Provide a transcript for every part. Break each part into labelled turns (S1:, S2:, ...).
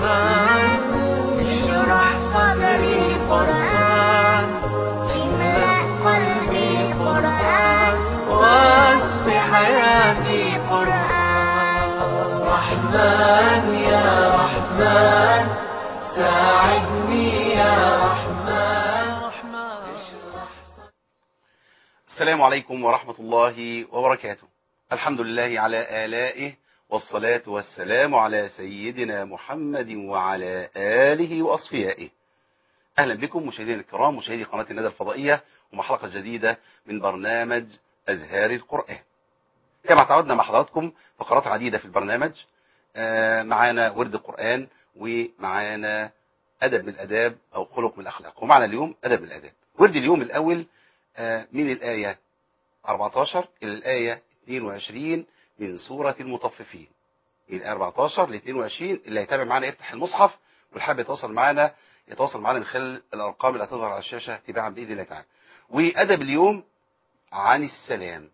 S1: الرحمن
S2: اشرح صدري قرآن املأ قلبي قرآن
S1: واسق حياتي
S2: قرآن
S1: رحمن يا رحمن ساعدني يا رحمن
S3: السلام عليكم ورحمة الله وبركاته الحمد لله على آلائه والصلاة والسلام على سيدنا محمد وعلى آله وأصفيائه أهلا بكم مشاهدينا الكرام مشاهدي قناة الندى الفضائية ومع حلقة جديدة من برنامج أزهار القرآن كما تعودنا مع حضراتكم فقرات عديدة في البرنامج آه، معانا ورد القرآن ومعانا أدب من الأداب أو خلق من الأخلاق ومعنا اليوم أدب من الأداب ورد اليوم الأول آه، من الآية 14 إلى الآية 22 من سورة المطففين من الآية 14 ل 22 اللي هيتابع معانا يفتح المصحف والحابب يتواصل معانا يتواصل معانا من خلال الأرقام اللي هتظهر على الشاشة تباعا بإذن الله تعالى وأدب اليوم عن السلام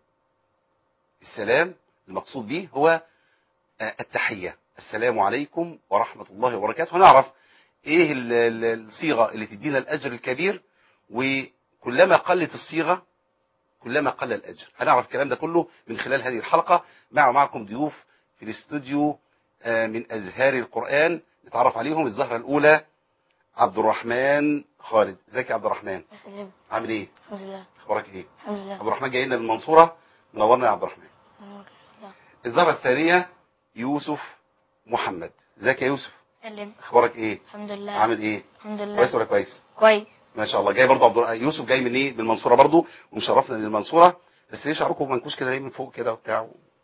S3: السلام المقصود به هو آه، التحية السلام عليكم ورحمة الله وبركاته هنعرف ايه ال- ال- الصيغة اللي تدينا الأجر الكبير وكلما قلت الصيغة كلما قل الأجر هنعرف الكلام ده كله من خلال هذه الحلقة مع معكم ضيوف في الاستوديو آه، من أزهار القرآن نتعرف عليهم الزهرة الأولى عبد الرحمن خالد ازيك يا عبد الرحمن
S2: أسلم
S3: عامل ايه
S2: الحمد لله
S3: اخبارك ايه
S2: الحمد لله
S3: عبد الرحمن جاي لنا من المنصورة منورنا يا عبد الرحمن الزهرة الثانية يوسف محمد ازيك يا يوسف
S2: سلم
S3: اخبارك ايه
S2: الحمد لله
S3: عامل ايه
S2: الحمد لله
S3: كويس ولا كويس
S2: كويس
S3: ما شاء الله جاي برضه عبد الر- يوسف جاي من ايه من المنصوره برضه ومشرفنا من المنصوره بس ليه شعركم منكوش كده ليه من فوق كده وبتاع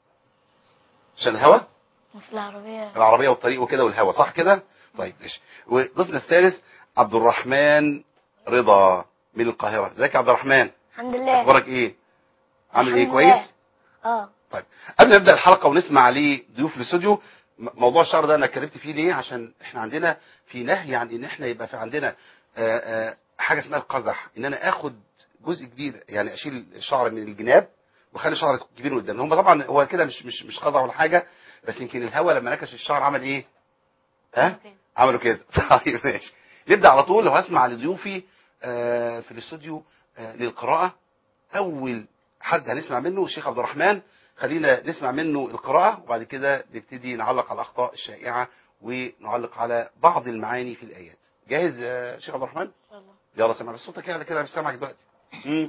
S3: عشان الهوا
S2: في العربية
S3: العربيه والطريق وكده والهوا صح كده طيب ماشي وضيفنا الثالث عبد الرحمن رضا من القاهره ازيك يا عبد الرحمن
S2: الحمد لله
S3: اخبارك ايه عامل ايه
S2: الحمد لله.
S3: كويس
S2: اه
S3: طيب قبل ما نبدا الحلقه ونسمع ليه ضيوف الاستوديو م- موضوع الشعر ده انا اتكلمت فيه ليه عشان احنا عندنا في نهي عن ان احنا يبقى في عندنا آه، آه، حاجه اسمها القزح ان انا اخد جزء كبير يعني اشيل الشعر من الجناب واخلي شعر كبير من قدام هم طبعا هو كده مش مش مش قزح ولا حاجه بس يمكن الهواء لما نكش الشعر عمل ايه ها عملوا كده طيب ماشي نبدا على طول لو هسمع لضيوفي آه، في الاستوديو آه، للقراءه اول حد هنسمع منه الشيخ عبد الرحمن خلينا نسمع منه القراءة وبعد كده نبتدي نعلق على الأخطاء الشائعة ونعلق على بعض المعاني في الآيات جاهز يا شيخ عبد الرحمن
S2: إن شاء الله
S3: يلا سمع بس صوتك يعني كده مش سامعك دلوقتي مم.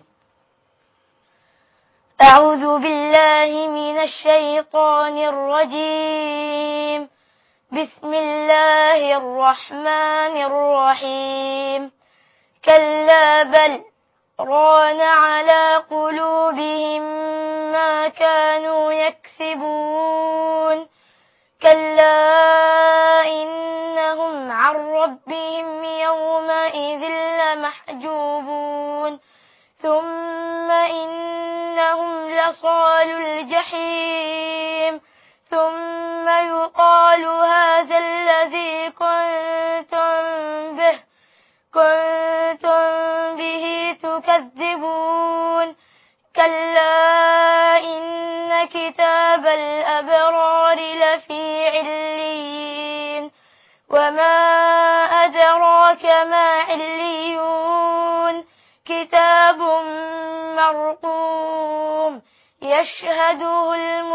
S2: أعوذ بالله من الشيطان الرجيم بسم الله الرحمن الرحيم كلا بل ران على قلوبهم ما كانوا يكسبون كلا إنهم عن ربهم يومئذ لمحجوبون ثم إنهم لصال الجحيم ثم يقال هذا الذي كنتم به كنتم به تكذبون كلا إن كتاب الأبرار لفي عليين وما أدراك ما عليون كتاب مرقوم يشهده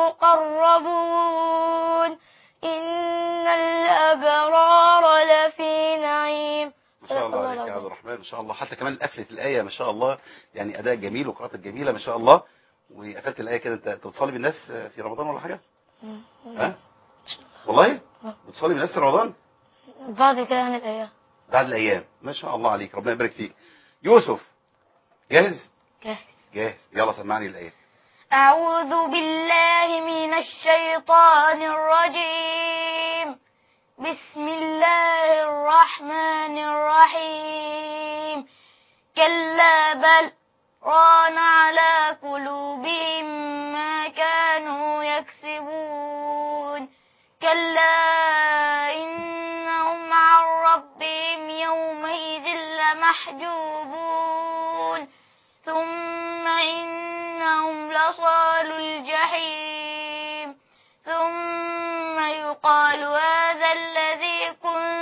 S2: المقربون إن الأبرار لفي نعيم
S3: ما شاء الله
S2: صدق
S3: عليك يا
S2: العظيم.
S3: عبد الرحمن ما شاء الله حتى كمان قفلة الآية ما شاء الله يعني أداء جميل وقراءة جميلة ما شاء الله وقفلت الآية كده أنت أنت بتصلي بالناس في رمضان ولا حاجة؟ ها؟ والله؟ بتصلي بالناس في رمضان؟
S2: بعد كده عن الآية
S3: بعد الأيام ما شاء الله عليك ربنا يبارك فيك يوسف جاهز؟
S2: جاهز
S3: جاهز يلا سمعني الآيات
S2: أعوذ بالله من الشيطان الرجيم بسم الله الرحمن الرحيم كلا بل ران على قلوبهم ما كانوا يكسبون كلا إنهم عن ربهم يومئذ لمحجوبون ثم إنهم لصال الجحيم ثم يقال هذا الذي كنتم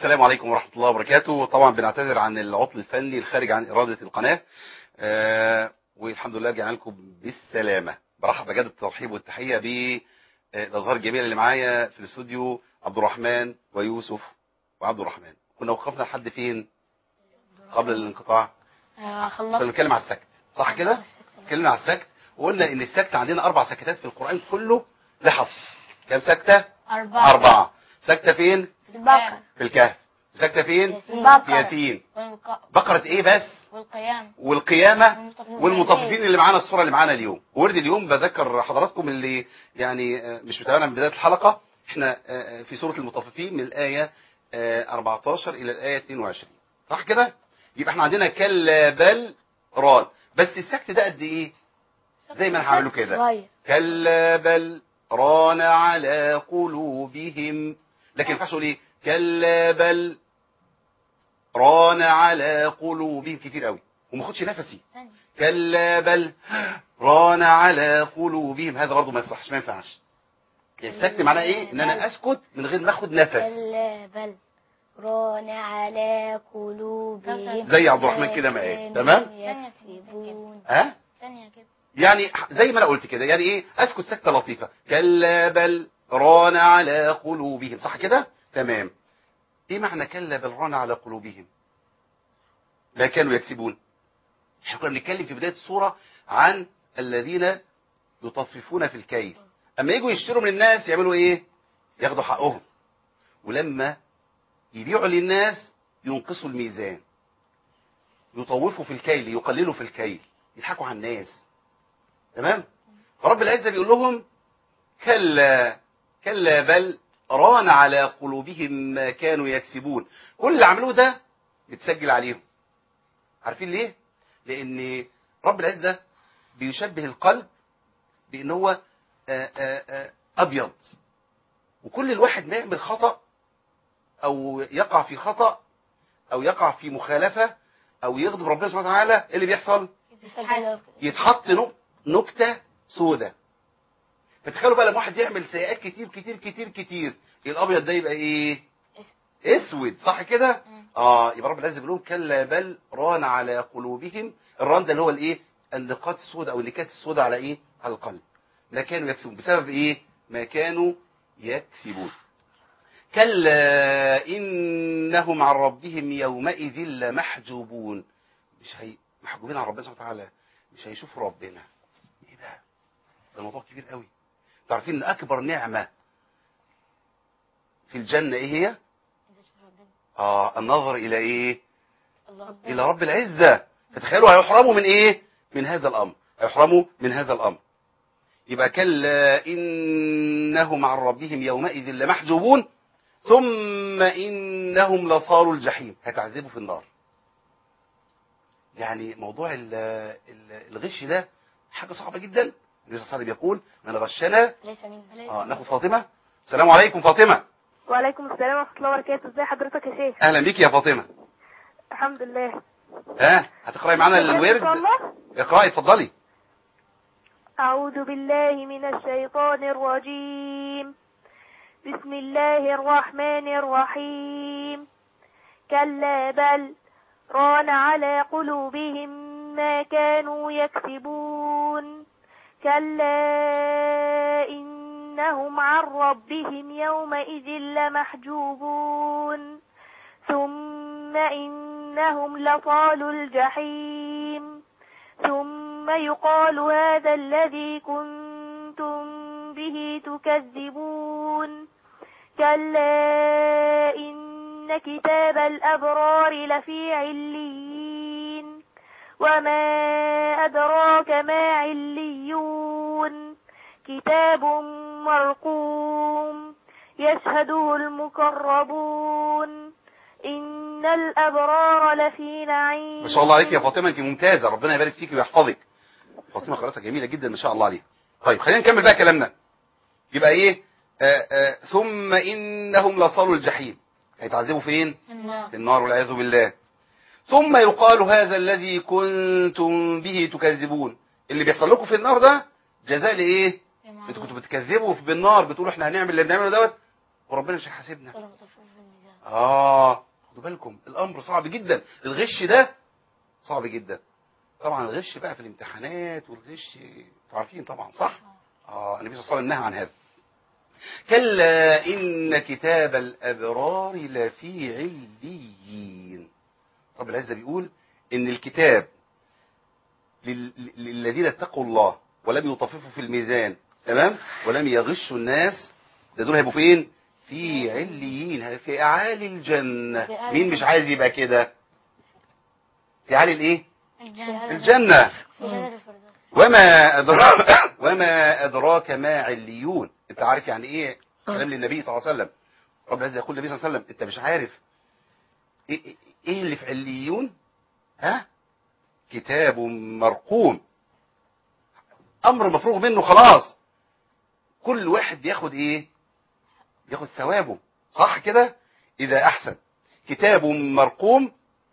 S3: السلام عليكم ورحمة الله وبركاته طبعا بنعتذر عن العطل الفني الخارج عن إرادة القناة آه والحمد لله رجعنا لكم بالسلامة برحب بجد الترحيب والتحية بالأزهار الجميلة اللي معايا في الاستوديو عبد الرحمن ويوسف وعبد الرحمن كنا وقفنا لحد فين قبل الانقطاع كنا
S2: خلصت
S3: بنتكلم على السكت صح كده اتكلمنا على السكت وقلنا ان السكت عندنا اربع سكتات في القرآن كله لحفظ كام سكتة
S2: أربعة
S3: اربعة سكتة فين
S2: البقر
S3: في الكهف سكتة فين في
S2: البقرة
S3: ياسين
S2: والق-
S3: بقرة ايه بس
S2: والقيام
S3: والقيامة
S2: والمطففين.
S3: والمطففين اللي معانا الصورة اللي معانا اليوم ورد اليوم بذكر حضراتكم اللي يعني آه، مش متابعنا من بداية الحلقة احنا آه، في سورة المطففين من الآية آه، 14 إلى الآية 22 صح كده يبقى احنا عندنا كلا بل ران بس السكت ده قد ايه زي ما انا هعمله كده
S2: صغير
S3: كلا بل ران على قلوبهم لكن ما ينفعش اقول ايه كلا بل ران على قلوبهم كتير قوي وما اخدش نفسي
S2: ثانية.
S3: كلا بل ران على قلوبهم هذا برضه ما يصحش ما ينفعش السكت معناه ايه ان انا اسكت من غير ما اخد نفس
S2: كلا بل ران على قلوبهم
S3: زي عبد الرحمن كده ما قال تمام
S2: يكسبون
S3: ها
S2: ثانية كده
S3: يعني زي ما انا قلت كده يعني ايه اسكت سكته لطيفه كلا بل ران على قلوبهم صح كده تمام ايه معنى كلا بل ران على قلوبهم لا كانوا يكسبون احنا كنا بنتكلم في بدايه السوره عن الذين يطففون في الكيل اما يجوا يشتروا من الناس يعملوا ايه ياخدوا حقهم ولما يبيعوا للناس ينقصوا الميزان يطوفوا في الكيل يقللوا في الكيل يضحكوا على الناس تمام فرب العزة بيقول لهم كلا كلا بل ران على قلوبهم ما كانوا يكسبون كل اللي عملوه ده بتسجل عليهم عارفين ليه لان رب العزة بيشبه القلب بان هو آآ آآ ابيض وكل الواحد ما يعمل خطأ او يقع في خطأ او يقع في مخالفة او يغضب ربنا سبحانه وتعالى ايه اللي بيحصل يتحط نك- نكتة سودة فتخيلوا بقى لما واحد يعمل سيئات كتير كتير كتير كتير الابيض ده يبقى ايه اسود صح كده
S2: مم.
S3: اه يبقى رب العزة بيقول لهم كلا بل ران على قلوبهم الران ده اللي هو الايه النقاط السوداء او النكات السوداء على ايه على القلب ما كانوا يكسبون بسبب ايه ما كانوا يكسبون كلا انهم عن ربهم يومئذ لمحجوبون مش هي محجوبين عن ربنا سبحانه وتعالى مش هيشوفوا ربنا ايه ده ده موضوع كبير قوي تعرفين ان اكبر نعمه في الجنه ايه هي اه النظر الى ايه الى رب العزه فتخيلوا هيحرموا من ايه من هذا الامر هيحرموا من هذا الامر يبقى كلا انهم عن ربهم يومئذ لمحجوبون ثم انهم لصالوا الجحيم هيتعذبوا في النار يعني موضوع ال- ال- الغش ده حاجه صعبه جدا النبي صلى الله عليه وسلم يقول من غشنا
S2: ليس من
S3: اه ناخد فاطمه السلام عليكم فاطمه
S4: وعليكم السلام ورحمة الله وبركاته ازي حضرتك يا شيخ
S3: اهلا بيك يا فاطمه
S4: الحمد لله
S3: ها هتقراي معانا
S4: ان شاء
S3: الورد
S4: الله
S3: اقراي اتفضلي
S4: أعوذ بالله من الشيطان الرجيم بسم الله الرحمن الرحيم كلا بل ران على قلوبهم ما كانوا يكسبون كلا إنهم عن ربهم يومئذ لمحجوبون ثم إنهم لصالوا الجحيم ثم يقال هذا الذي كنتم به تكذبون كلا إن كتاب الأبرار لفي عليين وما أدراك ما عليون كتاب مرقوم يشهده المقربون إن الأبرار لفي نعيم
S3: ما شاء الله عليك يا فاطمه انت ممتازه ربنا يبارك فيك ويحفظك فاطمه قراءتها جميله جدا ما شاء الله عليها طيب خلينا نكمل بقى كلامنا يبقى ايه آآ آآ ثم انهم لصالوا الجحيم هيتعذبوا فين
S2: النار
S3: في النار والعياذ بالله ثم يقال هذا الذي كنتم به تكذبون اللي بيحصل لكم في النار ده جزاء لايه انتوا كنتوا بتكذبوا في بالنار بتقولوا احنا هنعمل اللي بنعمله دوت وربنا مش هيحاسبنا اه خدوا بالكم الامر صعب جدا الغش ده صعب جدا طبعا الغش بقى في الامتحانات والغش انتوا عارفين طبعا صح اه النبي صلى الله عليه وسلم نهى عن هذا كلا ان كتاب الابرار لفي عليين رب العزه بيقول ان الكتاب لل- للذين اتقوا الله ولم يطففوا في الميزان تمام ولم يغشوا الناس ده دول هيبقوا فين في عليين في اعالي الجنه
S2: في أعلى
S3: مين مش عايز يبقى كده في اعالي الايه
S2: الجنة
S3: الجنه
S2: في جنة الفردوس
S3: وما أدراك وما أدراك ما عليون أنت عارف يعني إيه كلام للنبي صلى الله عليه وسلم رب العزة يقول للنبي صلى الله عليه وسلم أنت مش عارف إيه, إيه- إيه اللي في عليون ها كتاب مرقوم أمر مفروغ منه خلاص كل واحد بياخد إيه بياخد ثوابه صح كده إذا أحسن كتاب مرقوم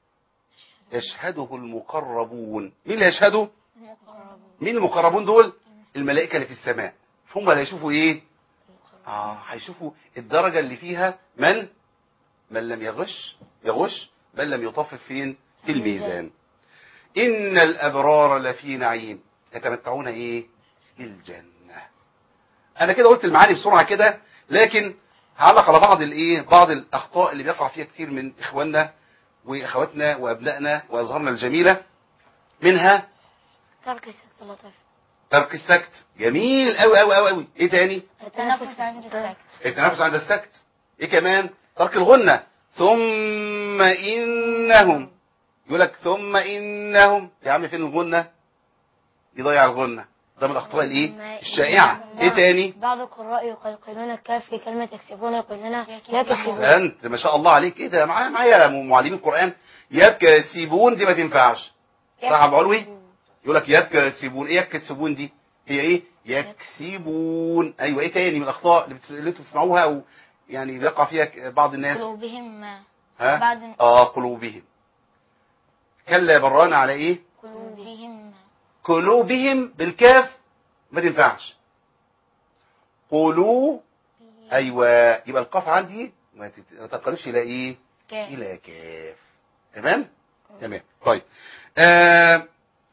S3: يشهده المقربون مين اللي يشهده مين المقربون دول الملائكة اللي في السماء هم اللي هيشوفوا ايه اه هيشوفوا الدرجة اللي فيها من من لم يغش يغش من لم يطفف فين في الميزان ان الابرار لفي نعيم يتمتعون ايه الجنة انا كده قلت المعاني بسرعة كده لكن هعلق على بعض الايه بعض الاخطاء اللي بيقع فيها كتير من اخواننا واخواتنا وابنائنا وازهارنا الجميلة منها
S2: ترك السكت اللطيف
S3: ترك السكت جميل قوي قوي قوي قوي ايه تاني
S2: التنفس عند السكت
S3: التنفس عند السكت ايه كمان ترك الغنة ثم انهم يقول لك ثم انهم يا عم فين الغنة يضيع الغنة ده من الاخطاء الايه الشائعة ايه تاني
S2: بعض القراء يقلقلون الكاف في كلمة يكسبون يقولون يكسبون
S3: احسنت ما شاء الله عليك ايه ده معايا معايا معلمين قرآن يكسبون دي ما تنفعش صح يا ابو علوي يقول لك يكسبون ايه يكسبون دي هي ايه يكسبون ايوه ايه تاني من الاخطاء اللي, بتس... اللي انتوا بتسمعوها او يعني بيقع فيها ك- بعض الناس
S2: قلوبهم
S3: ها
S2: بعد-
S3: اه قلوبهم كلا بران على ايه
S2: قلوبهم
S3: قلوبهم بالكاف ما تنفعش قلوب ايوه يبقى القاف عندي ما تت- ما تنقلبش الى ايه
S2: كاف
S3: الى كاف تمام تمام طيب آه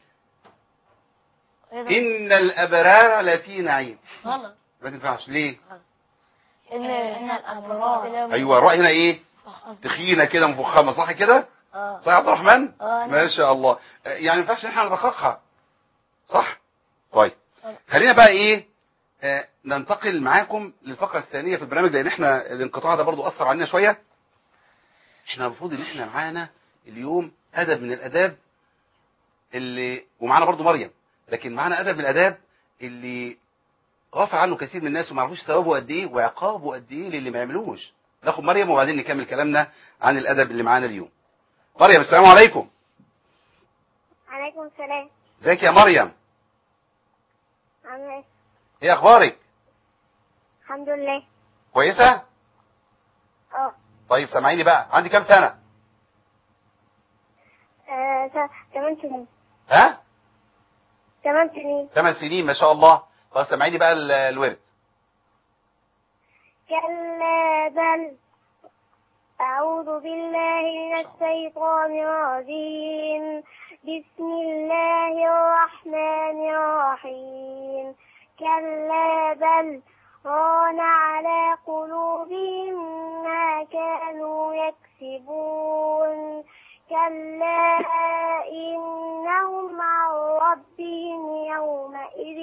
S3: ان الابرار لفي نعيم
S2: غلط
S3: ما تنفعش ليه
S2: إن إن الأبرار
S3: ايوه الراء هنا ايه تخينه كده مفخمه صح كده
S2: اه
S3: صح يا عبد الرحمن
S2: اه
S3: ما شاء الله آه، يعني ما ينفعش ان احنا نرققها صح طيب خلينا بقى ايه آه ننتقل معاكم للفقره الثانيه في البرنامج لان احنا الانقطاع ده برضو اثر علينا شويه احنا المفروض ان احنا معانا اليوم ادب من الاداب اللي ومعانا برضو مريم لكن معانا ادب من الاداب اللي غافل عنه كثير من الناس وما يعرفوش ثوابه قد ايه وعقابه قد ايه للي ما يعملوش ناخد مريم وبعدين نكمل كلامنا عن الادب اللي معانا اليوم مريم السلام عليكم
S4: عليكم السلام
S3: ازيك يا مريم
S4: عامل ايه
S3: ايه اخبارك
S4: الحمد لله
S3: كويسه
S4: اه
S3: طيب سامعيني بقى عندي كام سنه
S4: آه، ت- تمن سنين
S3: ها
S4: تمن سنين
S3: 8 سنين ما شاء الله طب سامعيني بقى ال- الورد
S4: كلا بل أعوذ بالله من الشيطان الرجيم بسم الله الرحمن الرحيم كلا بل ران على قلوبهم ما كانوا يكسبون كلا إنهم عن ربهم يومئذ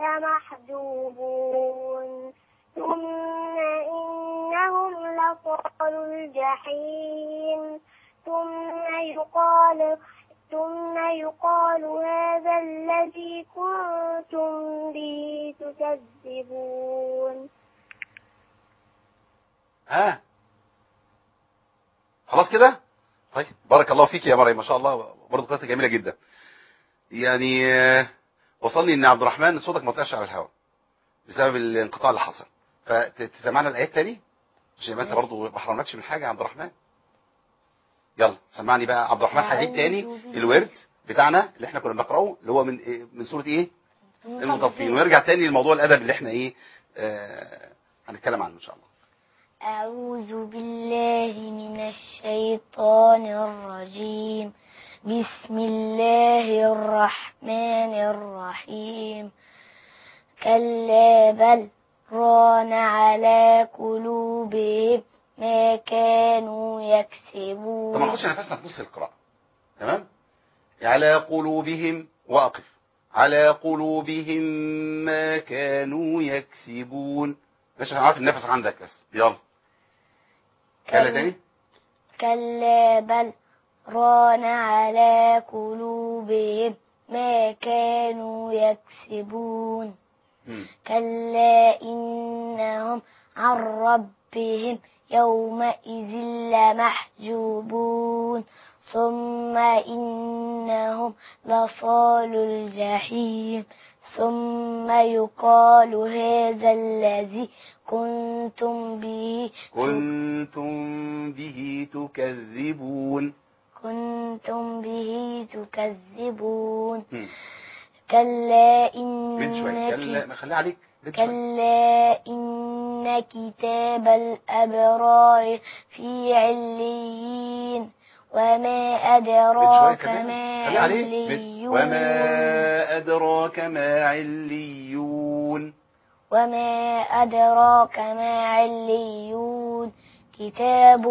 S4: لمحجوبون ثم إنهم لصال الجحيم ثم يقال ثم يقال هذا الذي كنتم به تكذبون
S3: ها خلاص كده طيب بارك الله فيك يا مريم ما شاء الله برضه قصه جميله جدا يعني آه، وصلني ان عبد الرحمن صوتك ما طلعش على الهواء بسبب الانقطاع اللي حصل فتسمعنا الايات تاني عشان يبقى انت برضه ما حرمناكش من حاجه يا عبد الرحمن يلا سمعني بقى عبد الرحمن هيعيد تاني الورد بتاعنا اللي احنا كنا بنقراه اللي هو من إيه؟ من سوره ايه المطفين ونرجع تاني لموضوع الادب اللي احنا ايه آه هنتكلم عنه ان شاء الله
S2: أعوذ بالله من الشيطان الرجيم بسم الله الرحمن الرحيم كلا بل ران على قلوبهم ما كانوا
S3: طب ما
S2: يكسبون
S3: ناخدش نفسنا في نص القراءة تمام على قلوبهم واقف على قلوبهم ما كانوا يكسبون مش عارف النفس عندك بس يلا كلا
S2: كلا.
S3: تاني
S2: كلا بل ران على قلوبهم ما كانوا يكسبون
S3: مم.
S2: كلا إنهم عن ربهم يومئذ لمحجوبون ثم إنهم لصال الجحيم ثم يقال هذا الذي كنتم به
S3: كنتم به تكذبون
S2: كنتم به تكذبون
S3: مم.
S2: كلا
S3: بنت شوية كلا
S2: إن
S3: ما خليها عليك بنت شوية
S2: كلا إن كتاب الأبرار في عليين وما
S3: بنت شوية
S2: أدراك
S3: كمان
S2: ما
S3: خليها عليك بنت.
S2: عليون
S3: وما أدراك ما عليون
S2: وما أدراك ما عليون كتاب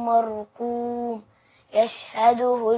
S2: مرقوم يشهده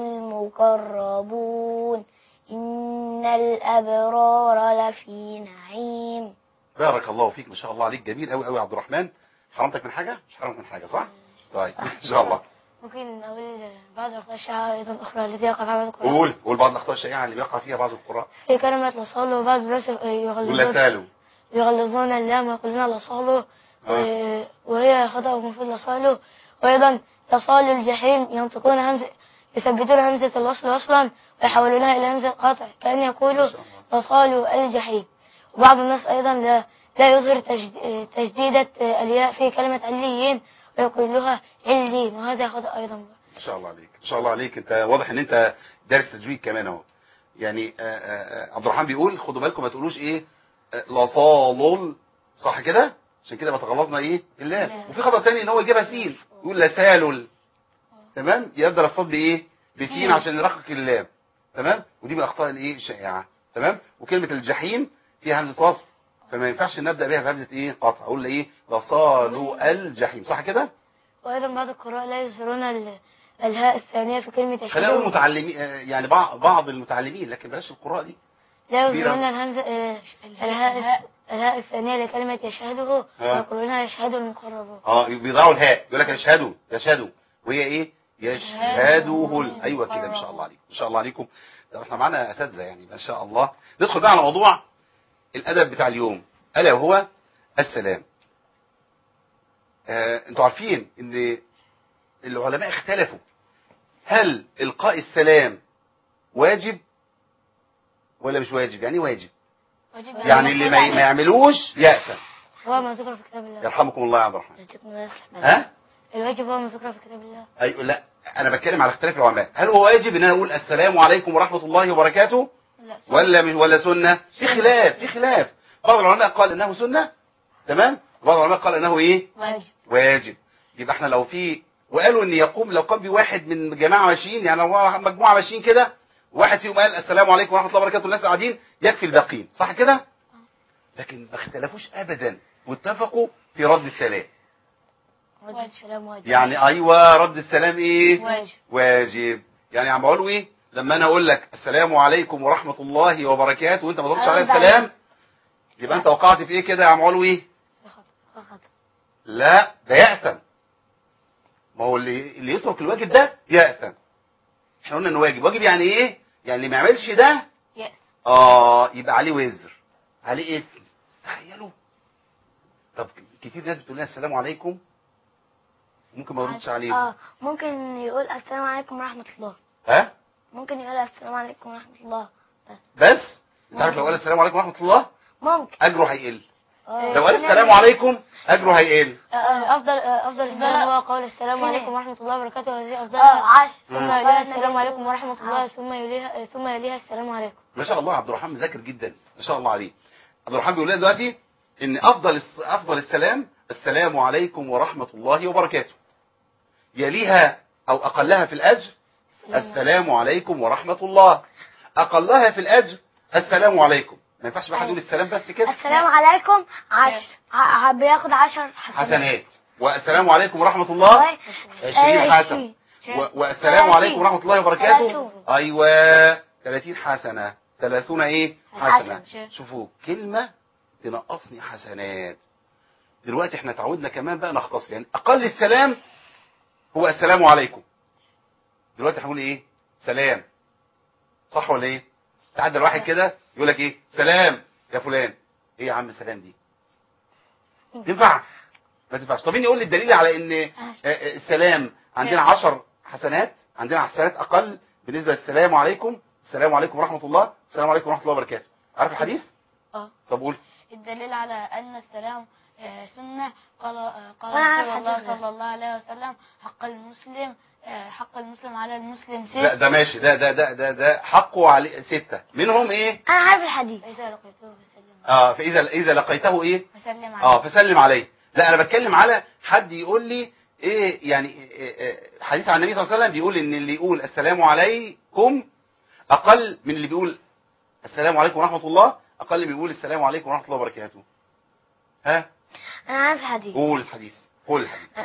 S2: المقربون إن الأبرار لفي نعيم
S3: بارك الله فيك ما شاء الله عليك جميل قوي قوي يا عبد الرحمن حرمتك من حاجة مش حرمتك من حاجة صح طيب ان شاء الله
S2: ممكن أقول بعض الأخطاء الشائعة أيضا أخرى التي يقع فيها بعض القراء
S3: قول قول بعض الاخطاء الشائعة اللي بيقع فيها بعض القراء
S2: في كلمة لصال وبعض الناس
S3: ولا
S2: يغلظون
S3: سالوا
S2: يغلظون اللام ويقولون لصاله
S3: آه.
S2: و- وهي خطأ المفروض لصاله وأيضا لصال الجحيم ينطقون همزة يثبتون همزة الوصل وصلا ويحولونها إلى همزة قطع كأن يقولوا
S3: ما شاء الله.
S2: لصال الجحيم وبعض الناس أيضا لا, لا يظهر تجد- تجديدة الياء في كلمة عليين ويقولها علين وهذا خطأ أيضا
S3: ما شاء الله عليك ما شاء الله عليك انت واضح ان انت دارس تجويد كمان اهو يعني آه، آه، آه، عبد الرحمن بيقول خدوا بالكم ما تقولوش ايه آه، لصالل صح كده عشان كده ما تغلطنا ايه اللام
S2: لا.
S3: وفي خطأ تاني ان هو يجيبها سين يقول لسالل تمام يبدأ الصاد بايه بسين عشان يرقق اللام تمام ودي من الاخطاء الايه الشائعه تمام وكلمه الجحيم فيها همزه وصل فما ينفعش نبدا بيها بهمزه ايه قطع اقول ايه لصالوا الجحيم صح كده
S2: وأيضا بعض القراء لا يظهرون ال- الهاء الثانية في كلمة
S3: خلينا نقول
S2: أشهد
S3: متعلمين آه، يعني بعض بعض المتعلمين لكن بلاش القراء دي
S2: لا
S3: كبيرة.
S2: يظهرون الهمزة آه، الهاء الهاء الثانية لكلمة يشهده
S3: آه.
S2: ويقولونها يشهد المقربون
S3: اه بيضيعوا الهاء يقول لك يشهدوا يشهدوا وهي ايه يشهدوه ال- ايوه كده ما شاء الله عليكم ما شاء الله عليكم طب احنا معانا اساتذه يعني ما شاء الله ندخل بقى على موضوع الادب بتاع اليوم الا وهو السلام آه انتوا عارفين ان العلماء اختلفوا هل القاء السلام واجب ولا مش واجب يعني إيه واجب يعني اللي ما ما يعملوش يأثم
S2: هو ما ذكر في كتاب الله
S3: يرحمكم الله يا عبد الرحمن
S2: يعطيكم الله يصلح بالك.
S3: ها
S2: الواجب هو ما ذكر في كتاب الله
S3: ايوه لا انا بتكلم على اختلاف العلماء هل هو واجب ان انا اقول السلام عليكم ورحمه الله وبركاته
S2: لا
S3: ولا مش ولا سنه في خلاف في خلاف بعض العلماء قال انه سنه تمام وبعض العلماء قال انه ايه
S2: واجب
S3: واجب يبقى احنا لو في وقالوا ان يقوم لو قام بواحد من جماعه ماشيين يعني لو هو مجموعه ماشيين كده واحد فيهم قال السلام عليكم ورحمه الله وبركاته الناس قاعدين يكفي الباقين صح كده لكن ما اختلفوش ابدا واتفقوا في رد السلام
S2: رد السلام واجب
S3: يعني ايوه رد السلام ايه
S2: واجب
S3: واجب يعني عم بقول ايه لما انا اقول لك السلام عليكم ورحمه الله وبركاته وانت ما تردش عليا
S2: أرد عليك.
S3: السلام يبقى انت وقعت في ايه كده يا عم علوي
S2: خطأ خطأ
S3: لا ده يأثم ما هو اللي اللي يترك الواجب ده يأثم احنا قلنا انه واجب واجب يعني ايه يعني اللي ما يعملش ده
S2: يأس
S3: اه يبقى عليه وزر عليه اسم تخيلوا طب كتير ناس بتقول لنا السلام عليكم ممكن ما يردش عليهم
S2: اه ممكن يقول السلام عليكم ورحمة الله
S3: ها
S2: ممكن يقول السلام عليكم ورحمة الله
S3: بس انت عارف لو قال السلام عليكم ورحمه الله
S2: ممكن
S3: اجره هيقل
S2: آه.
S3: لو قال السلام عليكم اجره هيقل
S2: آه، افضل آه، افضل السلام
S5: لا.
S2: هو قول السلام
S5: فين؟
S2: عليكم ورحمه الله وبركاته وهذه افضل
S5: اه عشر
S2: ثم يليها
S5: مم.
S2: السلام عليكم ورحمه الله
S5: عشر.
S2: ثم يليها ثم يليها السلام عليكم
S3: ما شاء الله عبد الرحمن ذاكر جدا ما شاء الله عليه عبد الرحمن بيقول لنا دلوقتي ان افضل الس- افضل السلام السلام عليكم ورحمة الله وبركاته يليها أو أقلها في الأجر السلام عليكم ورحمة الله أقلها في الأجر السلام عليكم ما ينفعش بقى حد يقول السلام بس كده
S2: السلام عليكم عشر ع- بياخد عشر حسنات
S3: حسنات والسلام عليكم ورحمة الله عشرين حسنة و- والسلام عليكم ورحمة الله وبركاته
S2: ثلاثون.
S3: أيوة 30 حسنة 30 إيه حسنة
S2: حسنة.
S3: شوفوا كلمة تنقصني حسنات دلوقتي احنا تعودنا كمان بقى نختصر يعني أقل السلام هو السلام عليكم دلوقتي هنقول إيه سلام صح ولا إيه تعدى الواحد كده يقول لك إيه سلام يا فلان إيه يا عم سلام دي تنفع ما تنفعش طب مين يقول لي الدليل على ان آه، آه، السلام عندنا عشر حسنات عندنا حسنات اقل بالنسبه للسلام عليكم السلام عليكم ورحمه الله السلام عليكم ورحمه الله وبركاته عارف الحديث
S5: اه
S3: طب قول
S5: الدليل على أن السلام آه، سنة قال آه، قال
S2: وأنا عارف
S5: رسول الله
S2: حديث ده.
S5: صلى الله عليه وسلم حق المسلم آه، حق المسلم على المسلم
S3: لا
S5: ست
S3: ده ماشي ده ده ده ده, ده حقه عليه ستة منهم ايه
S2: انا عارف الحديث
S5: إذا لقيته فسلم
S3: اه فاذا اذا لقيته ايه
S5: فسلم عليه
S3: اه فسلم عليه لا انا بتكلم على حد يقول لي ايه يعني إيه إيه حديث عن النبي صلى الله عليه وسلم بيقول ان اللي يقول السلام عليكم اقل من اللي بيقول السلام عليكم ورحمه الله اقل من اللي بيقول السلام عليكم ورحمه الله وبركاته ها
S2: انا عارف الحديث
S3: قول الحديث قول الحديث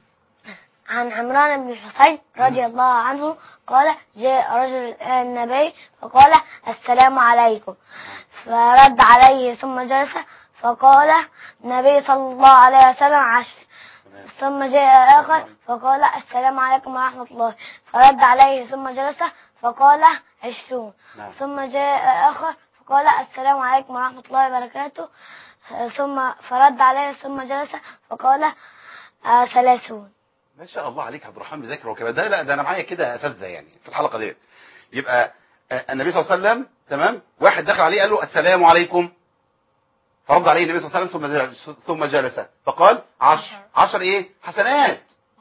S2: عن عمران بن الحسين رضي الله عنه قال جاء رجل إلى النبي فقال السلام عليكم فرد عليه ثم جلس فقال النبي صلى الله عليه وسلم عشر ثم جاء آخر فقال السلام عليكم ورحمة الله فرد عليه ثم جلس فقال عشرون
S3: نعم.
S2: ثم جاء آخر فقال السلام عليكم ورحمة الله وبركاته ثم فرد عليه ثم جلس فقال آه، ثلاثون
S3: ما شاء الله عليك يا عبد الرحمن بذاكر وكمان ده لا ده انا معايا كده اساتذه يعني في الحلقه ديت يبقى آه، النبي صلى الله عليه وسلم تمام واحد دخل عليه قال له السلام عليكم فرد عليه النبي صلى الله عليه وسلم ثم جلس ثم جلس فقال عشر عشر ايه حسنات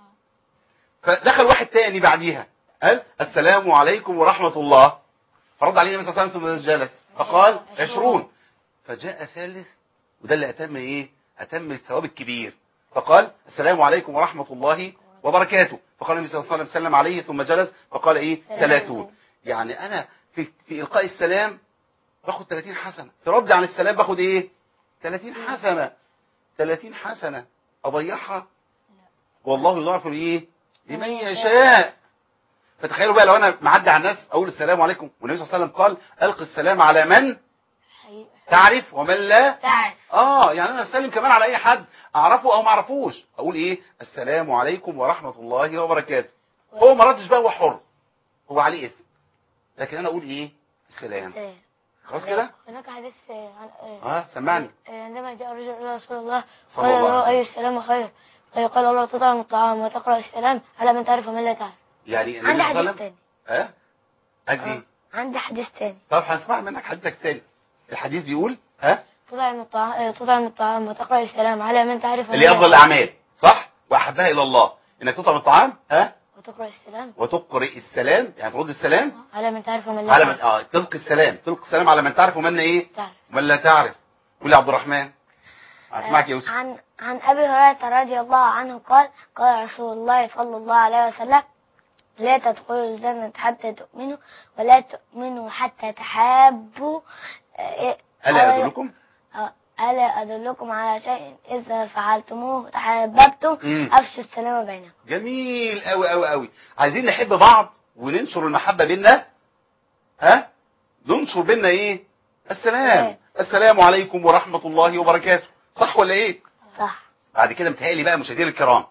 S3: فدخل واحد تاني بعديها قال السلام عليكم ورحمه الله فرد عليه النبي صلى الله عليه وسلم ثم جلس فقال عشرون فجاء ثالث وده اللي اتم ايه اتم الثواب الكبير فقال السلام عليكم ورحمة الله وبركاته فقال النبي صلى الله عليه وسلم سلم عليه ثم جلس فقال ايه ثلاثون يعني انا في, في القاء السلام باخد 30 حسنة في رد عن السلام باخد ايه 30 حسنة 30 حسنة اضيعها والله يضاعف ايه لمن يشاء فتخيلوا بقى لو انا معدي على الناس اقول السلام عليكم والنبي صلى الله عليه وسلم قال القي السلام على من تعرف ومن لا
S5: تعرف
S3: اه يعني انا بسلم كمان على اي حد اعرفه او ما اعرفوش اقول ايه السلام عليكم ورحمه الله وبركاته هو ما ردش بقى هو حر هو عليه اسم لكن انا اقول ايه السلام خلاص كده
S2: هناك حديث آه، عن آه،
S3: اه سمعني
S2: آه، عندما جاء رجل إلى رسول الله
S3: صلى
S2: قال
S3: الله عليه
S2: له
S3: وسلم.
S2: أي السلام خير قال الله تطعم الطعام وتقرأ السلام على من تعرف ومن لا تعرف
S3: يعني النبي
S2: عندي
S3: صلى الله عليه
S2: حديث
S3: وسلم
S2: تاني
S3: اه عايز
S2: آه،
S3: ايه
S2: عندي حديث تاني
S3: طب هنسمع منك حديثك تاني الحديث بيقول ها
S2: تطعم الطعام آه، تطعم الطعام وتقرأ السلام على من تعرف ومن
S3: اللي
S2: لا
S3: افضل
S2: تعرف.
S3: الاعمال صح واحبها الى الله انك تطعم الطعام ها
S2: وتقرأ السلام
S3: وتقرئ السلام يعني ترد السلام
S2: على من تعرف ومن لا
S3: على من
S2: تعرف
S3: اه تلقي السلام تلقي السلام على من تعرف ومن ايه
S2: تعرف
S3: ومن لا تعرف قول يا عبد الرحمن اسمعك يا يوسف
S2: عن عن ابي هريره رضي الله عنه قال قال رسول الله صلى الله عليه وسلم لا تدخلوا الجنة حتى تؤمنوا ولا تؤمنوا حتى تحابوا آه،
S3: الا ادلكم
S2: آه، ألا أدلكم على شيء إذا فعلتموه تحاببتم
S3: مم.
S2: أفشوا السلام بينكم
S3: جميل قوي قوي قوي عايزين نحب بعض وننشر المحبه بينا ها ننشر بينا ايه السلام السلام عليكم ورحمه الله وبركاته صح ولا ايه
S2: صح
S3: بعد كده متهيألي بقى مشاهدينا الكرام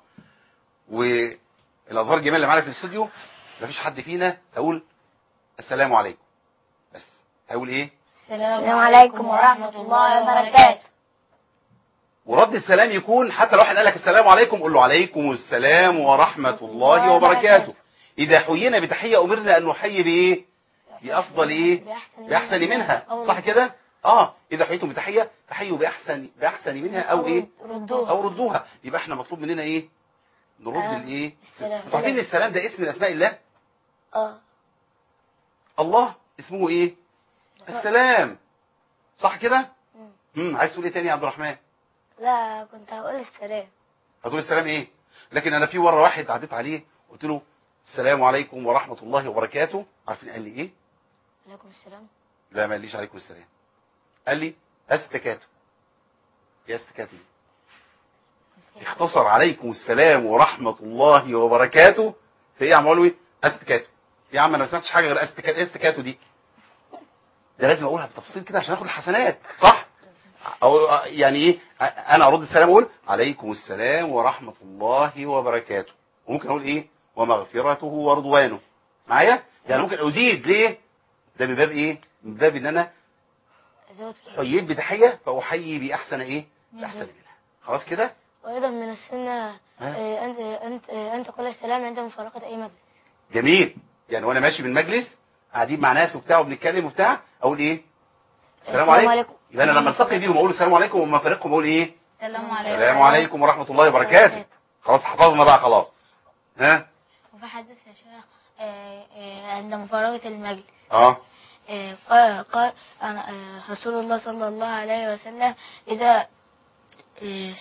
S3: والازهار الجميل اللي معانا في الاستوديو مفيش حد فينا هيقول السلام عليكم بس هيقول ايه
S2: السلام عليكم ورحمة الله وبركاته
S3: ورد السلام يكون حتى لو واحد قال لك السلام عليكم قول له عليكم السلام ورحمة الله وبركاته إذا حيينا بتحية أمرنا أن نحيي بإيه؟ بأفضل إيه؟ بأحسن منها صح كده؟ آه إذا حييتم بتحية فحيوا بأحسن بأحسن منها أو إيه؟
S2: ردوها
S3: أو ردوها يبقى إحنا مطلوب مننا إيه؟ نرد
S2: آه،
S3: الإيه؟
S2: السلام.
S3: أنتوا عارفين إن السلام ده اسم من أسماء الله؟
S2: اه
S3: الله اسمه إيه؟ السلام صح كده؟ امم عايز تقول إيه تاني يا عبد الرحمن؟
S2: لا كنت هقول السلام
S3: هتقول السلام ايه لكن انا في مره واحد عديت عليه قلت له السلام عليكم ورحمه الله وبركاته عارفين قال لي ايه
S5: عليكم السلام
S3: لا ما قاليش عليكم السلام قال لي استكاتو يا استكاتو دي اختصر عليكم السلام ورحمه الله وبركاته في ايه يا عم علوي استكاتو يا عم انا ما سمعتش حاجه غير استكاتو ايه استكاتو دي ده لازم اقولها بتفصيل كده عشان اخد الحسنات صح او يعني ايه انا ارد السلام اقول عليكم السلام ورحمه الله وبركاته وممكن اقول ايه ومغفرته ورضوانه معايا يعني ممكن ازيد ليه ده من باب ايه من باب ان انا
S5: زود
S3: حييت بتحيه فاحيي باحسن ايه باحسن منها خلاص كده
S5: وأيضا من السنة
S3: ها؟
S5: آه، أنت أنت آه، أنت تقول السلام عند مفارقة أي مجلس
S3: جميل يعني وانا ماشي من مجلس قاعدين مع ناس وبتاع وبنتكلم وبتاع اقول ايه السلام
S5: السلام
S3: عليكم
S5: عليكم.
S3: يبقى انا لما التقي بيهم اقول السلام عليكم وما افارقهم اقول ايه
S5: السلام
S3: السلام عليكم ورحمه الله وبركاته خلاص حفظنا بقى خلاص ها
S5: وفي حديث يا شيخ آه، آه، عند مفارقة المجلس
S3: اه
S5: آه، قال قال أنا آه، رسول الله صلى الله عليه وسلم إذا آه،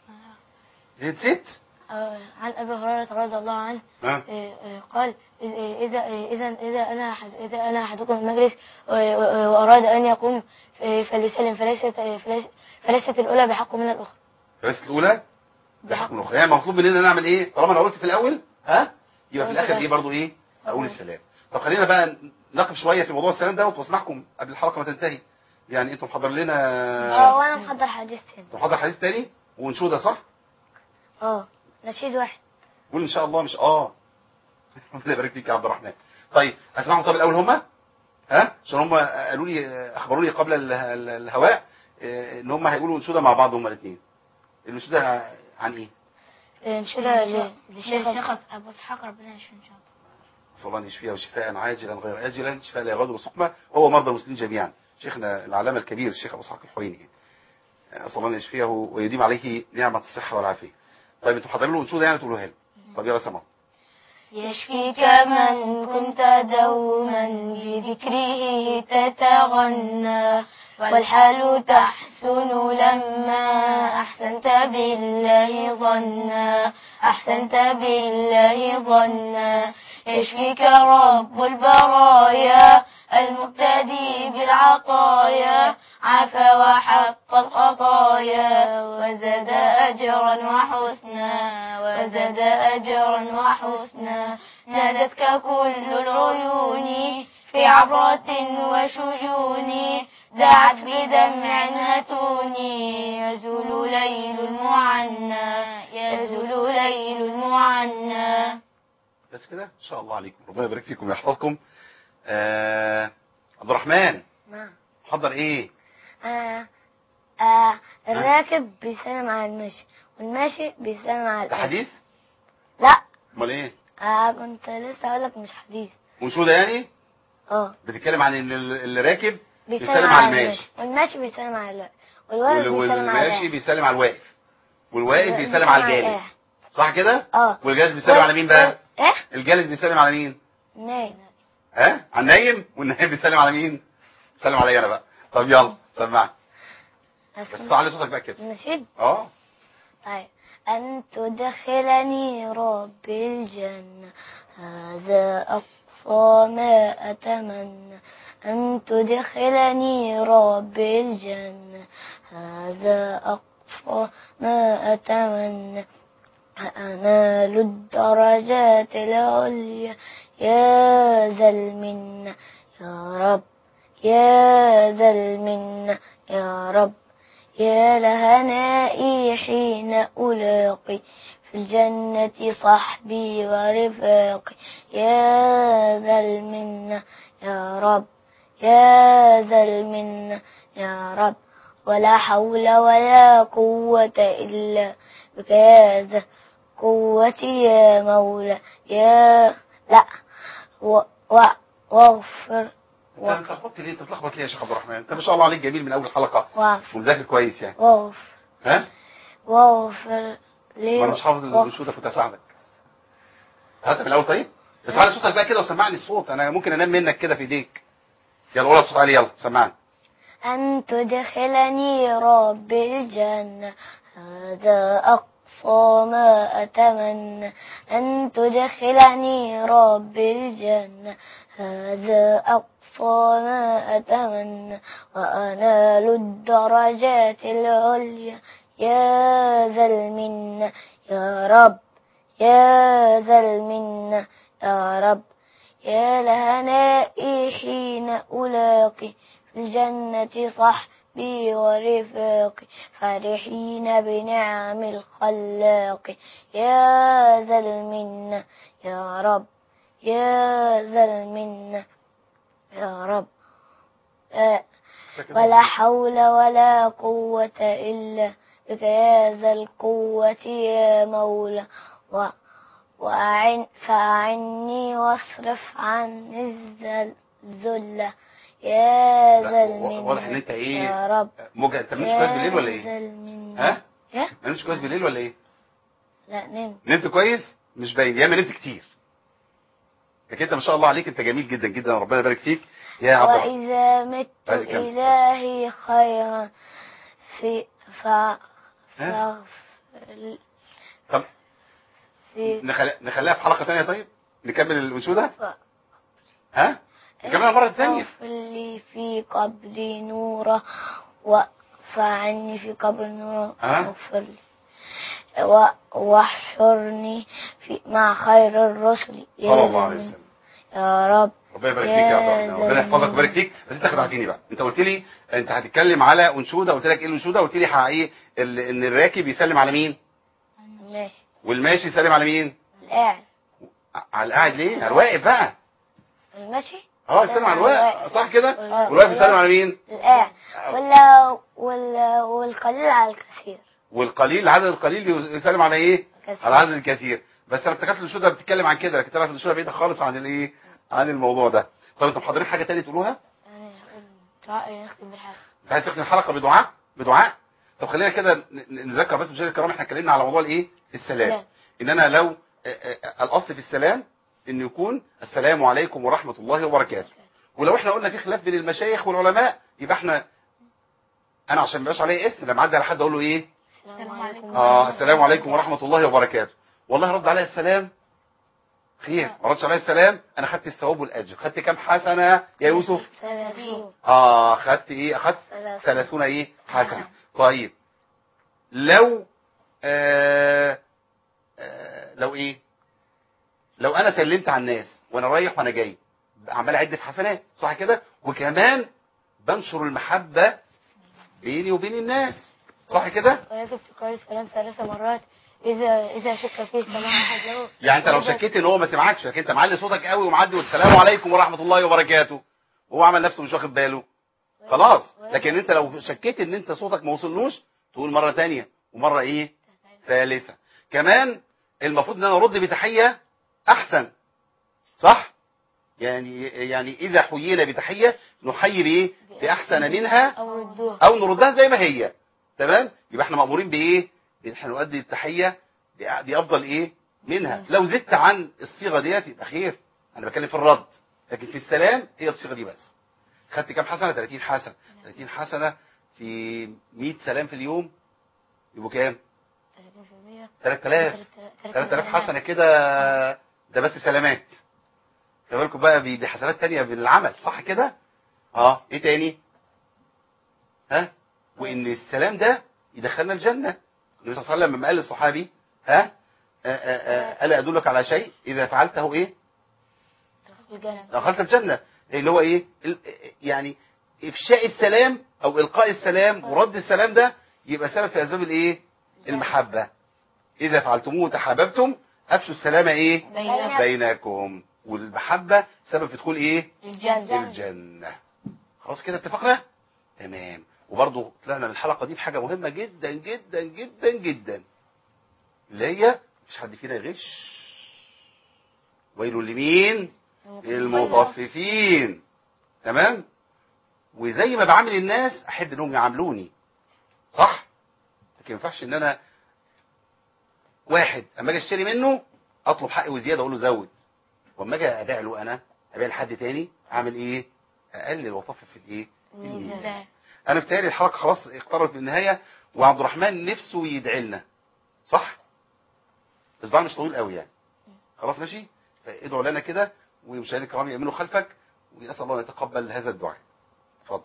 S3: نسيت
S5: آه، عن أبي هريرة رضي الله عنه
S3: ها
S5: آه، آه، قال إذا إذا إذا إذا أنا أحد- إذا أنا أحدكم المجلس و- و- وأراد أن يقوم آه، فليسلم فليست آه، فليس- فليست الأولى بحق من الأخرى
S3: الرئيسة الاولى بحق من الاخرى يعني المطلوب مننا نعمل ايه طالما انا قلت في الاول ها يبقى في الاخر ايه برضو ايه اقول السلام طب خلينا بقى نقف شويه في موضوع السلام دوت واسمعكم قبل الحلقه ما تنتهي يعني انتم محضر لنا
S2: اه وانا محضر حديث تاني
S3: انتم محضر حديث تاني ونشوده صح
S2: اه نشيد واحد
S3: قول ان شاء الله مش اه ربنا يبارك فيك يا عبد الرحمن طيب اسمعهم طب الاول هم ها عشان هم قالوا لي اخبروني قبل ال- ال- الهواء آه، ان هم هيقولوا انشوده مع بعض هم الاثنين الانشوده عن ايه
S5: انشدة للشيخ أبو إسحاق ربنا يشفي إن شاء الله
S3: صلى الله يشفيها وشفاء عاجلا غير اجلا شفاء لا يغادر سقما وهو مرضى المسلمين جميعا شيخنا العلامه الكبير الشيخ ابو اسحاق الحويني اسال الله ان يشفيه ويديم عليه نعمه الصحه والعافيه طيب انتوا حاضرين له انشوده يعني تقولوها له طب يلا سمعوا
S5: يشفيك من كنت دوما بذكره تتغنى والحال تحسن لما أحسنت بالله ظنا أحسنت بالله ظنا يشفيك رب البرايا المقتدي بالعطايا عفا وحق الخطايا وزاد أجرا وحسنا وزاد أجرا وحسنا نادتك كل العيون في عبرة وشجون دعت بدمع هتوني يزول ليل المعنى يزول ليل المعنى
S3: بس كده ان شاء الله عليكم ربنا يبارك فيكم ويحفظكم آه عبد الرحمن
S2: نعم
S3: حضر ايه
S2: آه آه الراكب بيسلم على الماشي والماشي بيسلم على
S3: ده
S2: الراكب
S3: حديث
S2: لا
S3: امال ايه
S2: آه كنت لسه هقول لك مش حديث
S3: منشوده يعني
S2: اه
S3: بتتكلم عن ان ال- اللي راكب
S2: بيسلم
S3: بيسلم
S2: على
S3: على
S2: الماشي
S3: الماشي
S2: والماشي بيسلم على الواقف والواقف
S3: وال-
S2: بيسلم على
S3: والماشي
S2: الراكب
S3: بيسلم على الواقف والواقف
S2: والواقف
S3: بيسلم على
S2: بيسلم على
S3: الجالس صح كده
S2: اه
S3: والجالس بيسلم على مين بقى
S2: ايه
S3: الجالس بيسلم على مين
S2: نايم
S3: ها على النايم والنايم بيسلم على مين سلم عليا انا بقى طب يلا سمعني بس علي صوتك بقى كده
S2: نشيد
S3: اه
S2: طيب أن تدخلني ربي الجنة هذا أقصى ما أتمنى أن تدخلني ربي الجنة هذا أقصى ما أتمنى أنال الدرجات العليا يا ذا المنة يا رب يا ذا المنة يا رب يا لهنائي حين ألاقي في الجنة صحبي ورفاقي يا ذا المنة يا رب يا ذا المنة يا رب ولا حول ولا قوة إلا بك يا ذا قوتي يا مولى يا لا و... و... واغفر
S3: انت انت لخبطت ليه انت بتلخبط ليه يا شيخ عبد الرحمن انت ما شاء الله عليك جميل من اول حلقه
S2: واغفر
S3: ومذاكر كويس يعني
S2: واغفر
S3: ها
S2: واغفر لي
S3: ما انا مش حافظ
S2: واغفر-
S3: الانشوده كنت اساعدك هات من الاول طيب بس علي صوتك بقى كده وسمعني الصوت انا ممكن انام منك كده في ايديك يلا قولها بصوت عالي يلا سمعني
S2: أن تدخلني رب الجنة هذا أقصى ما أتمنى أن تدخلني رب الجنة هذا أقصى ما أتمنى وأنال الدرجات العليا يا ذا المنة يا رب يا ذا المنة يا رب يا لهنائي حين ألاقي في الجنة صحبي ورفاقي فرحين بنعم الخلاق يا ذا المنة يا رب يا ذا المنة يا رب آه ولا حول ولا قوة إلا بك يا ذا القوة يا مولى و وأعن فأعني واصرف عني الذل- الذلة يا
S3: لا،
S2: ذا
S3: و-
S2: المنة
S3: واضح ان انت ايه
S2: يا رب
S3: موجة انت مش كويس بالليل ولا
S2: يا ذا
S3: ايه
S2: المنة
S3: ها
S2: يا
S3: ما نمتش كويس بالليل ولا ايه
S2: لا نمت
S3: نمت كويس مش باين يا اما نمت كتير لكن انت ما شاء الله عليك انت جميل جدا جدا ربنا يبارك فيك يا عبد الرحمن
S2: وإذا مت
S3: عايز أكمل.
S2: إلهي خيرا في ف
S3: ها؟
S2: ف-
S3: طب
S2: في
S3: نخل... نخليها في حلقة تانية طيب نكمل الانشودة
S2: ف-
S3: ها نكملها مرة تانية
S2: اغفر لي في قبري نورا وفعني في قبر نورا
S3: ها؟
S2: واغفر لي و- واحشرني في مع خير الرسل يا
S3: صلى الله عليه
S2: ذا
S3: وسلم
S2: يا رب
S3: ربنا يبارك فيك يا عبد الرحمن
S2: يا
S3: ربنا يحفظك ويبارك فيك بس انت خدعتني بقى انت قلت لي انت هتتكلم على انشوده قلت لك ايه الانشوده قلت لي ح- ايه ال- ان الراكب يسلم على مين
S2: ماشي
S3: والماشي يسلم على مين
S2: القاعد
S3: ع- على القاعد ليه على الواقف بقى
S2: الماشي
S3: اه يسلم على الواقف صح كده
S2: آه.
S3: والواقف يسلم على مين
S2: القاعد ولا ولا والقليل على الكثير
S3: والقليل العدد القليل يسلم على ايه
S2: كثير.
S3: على العدد الكثير بس انا افتكرت الانشوده بتتكلم عن كده لكن طلعت الانشوده بعيده خالص عن الايه عن الموضوع ده طب انتوا محضرين حاجه تانية تقولوها
S5: يعني دعاء نختم بالحاجة
S3: انت عايز تختم الحلقه بدعاء بدعاء طب خلينا كده ن- ن- نذكر بس مشاهدينا الكرام احنا اتكلمنا على موضوع الايه السلام
S5: سلام.
S3: ان انا لو آه، آه، الاصل في السلام ان يكون السلام عليكم ورحمه الله وبركاته ولو احنا قلنا في خلاف بين المشايخ والعلماء يبقى احنا انا عشان ما يبقاش عليا اسم لما اعدي على حد اقول له ايه
S5: السلام عليكم
S3: اه السلام عليكم ورحمه الله وبركاته والله رد عليا السلام خير ما ردش عليا السلام انا خدت الثواب والاجر خدت كام حسنه يا يوسف
S2: ثلاثين
S3: اه خدت ايه اخدت
S2: ثلاثين.
S3: ثلاثون ايه حسنه طيب لو آه آه لو ايه لو انا سلمت على الناس وانا رايح وانا جاي عمال اعد في حسنات صح كده وكمان بنشر المحبه بيني وبين الناس صح كده
S5: ويجب تكرار الكلام ثلاث مرات إذا إذا شك فيه سماع أحد له
S3: يعني انت لو
S5: وإذا-
S3: شكيت ان هو ما سمعكش لكن انت معلي صوتك قوي ومعدي والسلام عليكم ورحمه الله وبركاته وهو عمل نفسه مش واخد باله خلاص لكن انت لو شكيت ان انت صوتك ما وصلوش تقول مره تانية ومره ايه ثالثه كمان المفروض ان انا ارد بتحيه احسن صح يعني يعني اذا حيينا بتحيه نحيي بايه باحسن منها
S5: أو ردوها
S3: او نردها زي ما هي تمام يبقى احنا مامورين بايه بان احنا نؤدي التحيه بأ- بافضل ايه منها لو زدت عن الصيغه ديت يبقى خير انا بتكلم في الرد لكن في السلام هي الصيغه دي بس خدت كام حسنه 30 حسنه 30 حسنه في 100 سلام في اليوم يبقوا كام
S5: 30%
S3: 3000 3000 حسنه كده ده بس سلامات خلي بالكم بقى ب- بحسنات تانية بالعمل صح كده اه ايه تاني ها وان السلام ده يدخلنا الجنه النبي صلى الله عليه وسلم لما قال للصحابي ها آه، آه، آه، الا ادلك على شيء اذا فعلته ايه
S5: الجنة
S3: دخلت الجنه اللي هو ايه ال- يعني افشاء السلام او القاء السلام ورد السلام ده يبقى سبب في اسباب الايه المحبه اذا فعلتموه تحاببتم افشوا السلام ايه
S5: بينكم.
S3: بينكم والمحبه سبب في دخول ايه
S5: الجنة
S3: الجنه خلاص كده اتفقنا تمام وبرضه طلعنا من الحلقه دي بحاجه مهمه جدا جدا جدا جدا اللي هي مفيش حد فينا يغش ويل لمين المطففين تمام وزي ما بعامل الناس احب انهم يعاملوني صح لكن ما ينفعش ان انا واحد اما اجي اشتري منه اطلب حقي وزياده اقول له زود واما اجي ابيع له انا ابيع لحد تاني اعمل ايه اقلل واطفف في الايه في الميزان
S5: الميزان
S3: انا بتهيألي الحلقه خلاص اقتربت بالنهايه وعبد الرحمن نفسه يدعي لنا صح بس ده مش طويل قوي يعني خلاص ماشي فادعوا لنا كده ومشاهدينا الكرام يامنوا خلفك واسال الله ان يتقبل هذا الدعاء اتفضل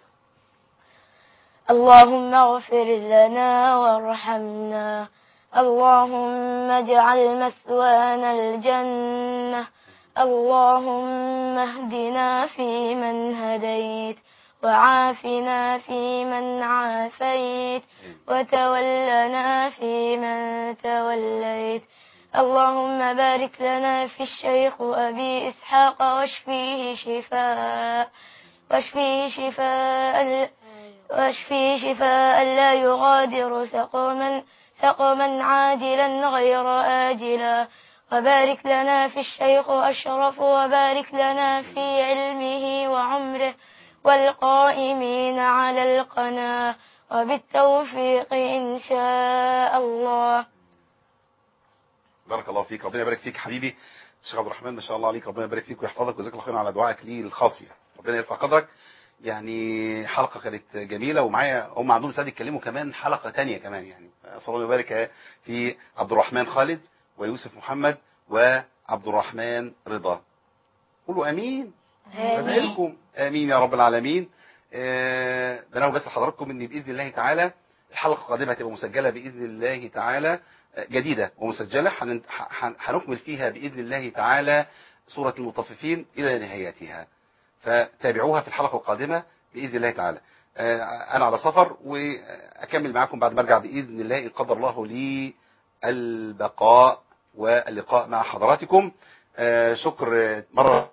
S5: اللهم اغفر لنا وارحمنا اللهم اجعل مثوانا الجنة اللهم اهدنا فيمن هديت وعافنا فيمن عافيت وتولنا فيمن توليت اللهم بارك لنا في الشيخ أبي إسحاق واشفيه شفاء واشفيه شفاء واشفيه شفاء لا يغادر سقما سقما عاجلا غير آجلا وبارك لنا في الشيخ أشرف وبارك لنا في علمه وعمره والقائمين على القناة وبالتوفيق إن شاء الله
S3: بارك الله فيك ربنا يبارك فيك حبيبي الشيخ عبد الرحمن ما شاء الله عليك ربنا يبارك فيك ويحفظك ويجزاك الله خيرا على دعائك لي الخاص يعني ربنا يرفع قدرك يعني حلقه كانت جميله ومعايا هم عندهم سعاده يتكلموا كمان حلقه تانية كمان يعني اسال الله يبارك في عبد الرحمن خالد ويوسف محمد وعبد الرحمن رضا قولوا امين بدعي لكم امين يا رب العالمين آه، بناوي بس لحضراتكم ان باذن الله تعالى الحلقه القادمه هتبقى مسجله باذن الله تعالى آه، جديده ومسجله هن- هن- هنكمل فيها باذن الله تعالى سوره المطففين الى نهايتها فتابعوها في الحلقه القادمه باذن الله تعالى آه، انا على سفر واكمل معاكم بعد ما ارجع باذن الله ان قدر الله لي البقاء واللقاء مع حضراتكم آه، شكر آه، مره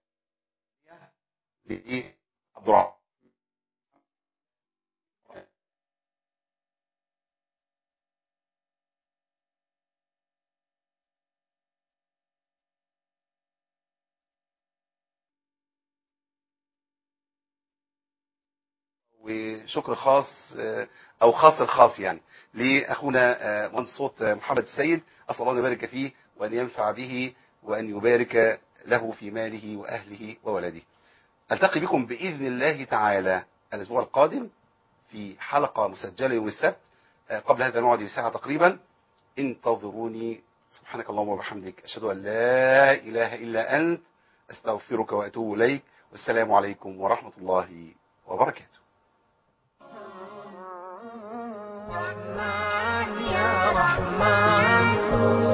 S3: عبد الرحمن وشكر خاص آه، او خاص الخاص يعني لاخونا آه، مهندس صوت آه، محمد السيد اسال الله ان يبارك فيه وان ينفع به وان يبارك له في ماله واهله وولده التقي بكم باذن الله تعالى الاسبوع القادم في حلقه مسجله يوم السبت آه، قبل هذا الموعد بساعه تقريبا انتظروني سبحانك اللهم وبحمدك اشهد ان لا اله الا انت استغفرك واتوب اليك والسلام عليكم ورحمه الله وبركاته
S1: رحمن يا رحمن